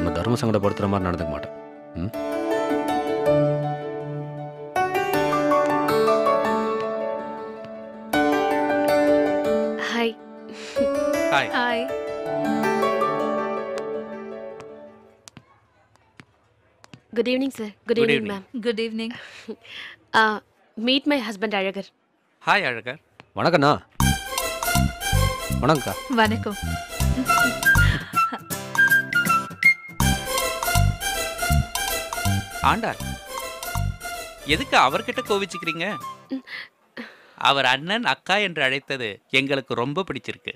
உன்னை தர்ம சங்கடப்படுத்துகிற மாதிரி நடந்துக்க மாட்டேன் ம் hi hi hi good evening sir good Good evening evening. Ma'am good evening meet my husband Azhagar hi Azhagar வணக்கண்ணா வணக்கம்க்கா வணக்கம் ஆண்டாள் எதுக்கு அவர்கிட்ட கோவிச்சுக்கிறீங்க அவர் அண்ணன் அக்கா என்று அழைத்தது எங்களுக்கு ரொம்ப பிடிச்சிருக்கு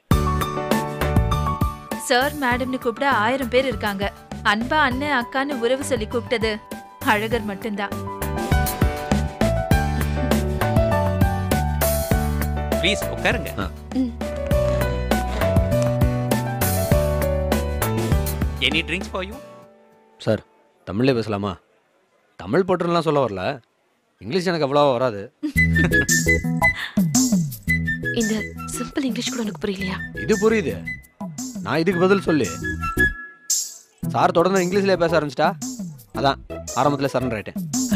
சார் மேடம்னு கூப்பிட ஆயிரம் பேர் இருக்காங்க அன்பா அண்ணன் அக்கான்னு உறவு சொல்லி கூப்பிட்டது அழகர் மட்டும்தான் ப்ளீஸ் உட்காருங்க ஆ. Any drinks for you sir தமிழ்லே பேசலாமா தமிழ் போட்டுலாம் சொல்ல வரல இங்கிலீஷ் எனக்கு அவ்வளோவா வராது இந்த சிம்பிள் இங்கிலீஷ் கூட உனக்கு புரியலையா இது புரியுது நான் இதுக்கு பதில் சொல்லு சார் தொடர்ந்து இங்கிலீஷ்லேயே பேச ஆரம்பிச்சிட்டா அதான் ஆரம்பத்தில் சரண்டர் ஆயிட்டேன்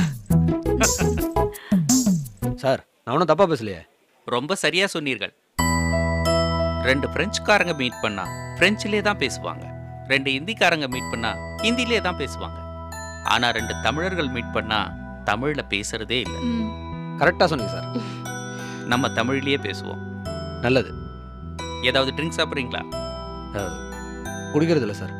சார் நான் ஒன்றும் தப்பாக பேசலையே ரொம்ப சரியா சொன்னீர்கள் ரெண்டு பிரெஞ்சுக்காரங்க மீட் பண்ணா பிரெஞ்சிலே தான் பேசுவாங்க ரெண்டு இந்திக்காரங்க மீட் பண்ணா ஹிந்திலே தான் பேசுவாங்க ஆனா ரெண்டு தமிழர்கள் மீட் பண்ணா தமிழ்ல பேசுறதே இல்லை ம், கரெக்டாக சொன்னீங்க சார் நம்ம தமிழ்லயே பேசுவோம் நல்லது ஏதாவது ட்ரிங்க் சாப்பிட்றீங்களா குடிக்கிறது இல்லை சார்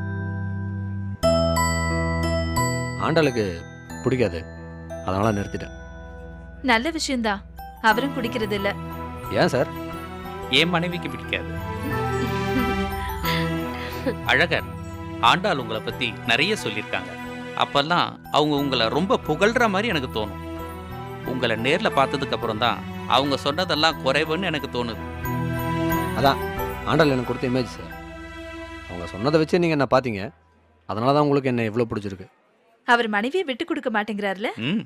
ஆண்டாளுக்கு பிடிக்காது அதனால நிறுத்திட்டேன் நல்ல விஷயம்தான் அவரும் குடிக்கிறது இல்ல ஏன் சார் என் மனைவிக்கு பிடிக்காது அழகர் ஆண்டாள் உங்களை பத்தி நிறைய சொல்லியிருக்காங்க அப்பெல்லாம் அவங்க உங்களை ரொம்ப புகழ்ற மாதிரி எனக்கு தோணும் உங்களை நேர்ல பார்த்ததுக்கு அப்புறம் தான் அவங்க சொன்னதெல்லாம் குறைவுன்னு எனக்கு தோணுது ஆண்டாள் எனக்கு கொடுத்த இமேஜ் சார் அவங்க சொன்னதை வச்சு நீங்கள் என்ன பார்த்தீங்க அதனால தான் உங்களுக்கு என்ன இவ்வளோ பிடிச்சிருக்கு அவர் மனைவியை விட்டு கொடுக்க மாட்டேங்கிறாருல ம்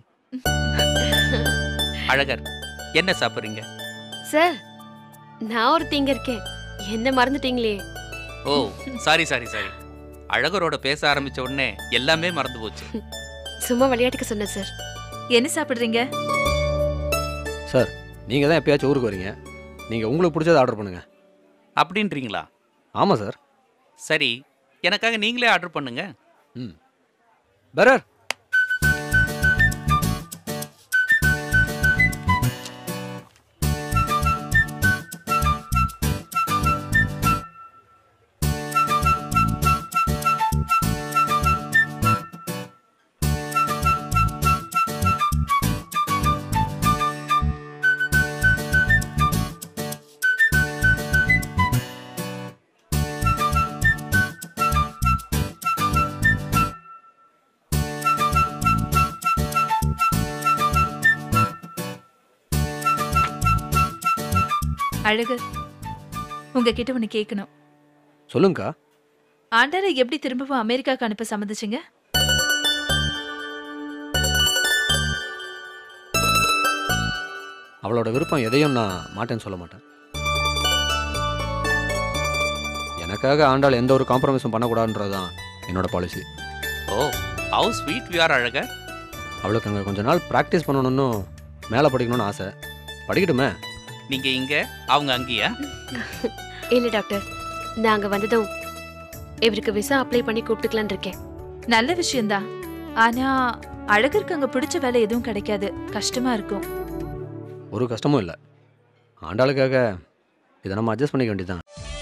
அழகர் என்ன சாப்பிட்றீங்க சார் நான் ஒரு தீங்க இருக்கேன் என்ன மறந்துட்டீங்களே ஓ சாரி சாரி சாரி அழகரோட பேச ஆரம்பிச்ச உடனே எல்லாமே மறந்து போச்சு சும்மா விளையாட்டுக்கு சொன்னேன் சார் என்ன சாப்பிடுறீங்க சார் நீங்கள் தான் எப்பயாச்சும் ஊருக்கு வரீங்க நீங்கள் உங்களுக்கு பிடிச்சதை ஆர்டர் பண்ணுங்கள் அப்படின்றீங்களா ஆமாம் சார் சரி எனக்காக நீங்களே ஆர்டர் பண்ணுங்க ம் பெரர் அழகர் உங்ககிட்ட ஒண்ணு கேட்கணும் சொல்லுங்கக்கா ஆண்டாரை எப்படி திரும்பவும் அமெரிக்காக்கு அனுப்ப சம்மதிச்சீங்க அவளோட விருப்பம் எதையும் நான் மாட்டேன்னு சொல்ல மாட்டேன் எனக்காக ஆண்டாள் எந்த ஒரு காம்ப்ரமைஸும் பண்ணக்கூடாதுன்றது தான் என்னோட policy oh how sweet we are Azhagar அவளுக்கு அங்கே கொஞ்ச நாள் ப்ராக்டிஸ் பண்ணணும்னு மேலே படிக்கணும்னு ஆசை படிக்கட்டுமே நீங்க இங்க அவங்க அங்கேயா இல்ல டாக்டர் நாங்க வந்ததும் இவருக்கு விசா அப்ளை பண்ணி கூப்பிட்டுக்கலான்னு இருக்கேன் நல்ல விஷயம்தான் ஆனா அழகருக்கு அங்க பிடிச்ச வேலை எதுவும் கிடைக்காது கஷ்டமா இருக்கும் ஒரு கஷ்டமும் இல்லை ஆண்டாளுக்காக இதை நம்ம அட்ஜஸ்ட் பண்ணிக்க வேண்டியதுதான்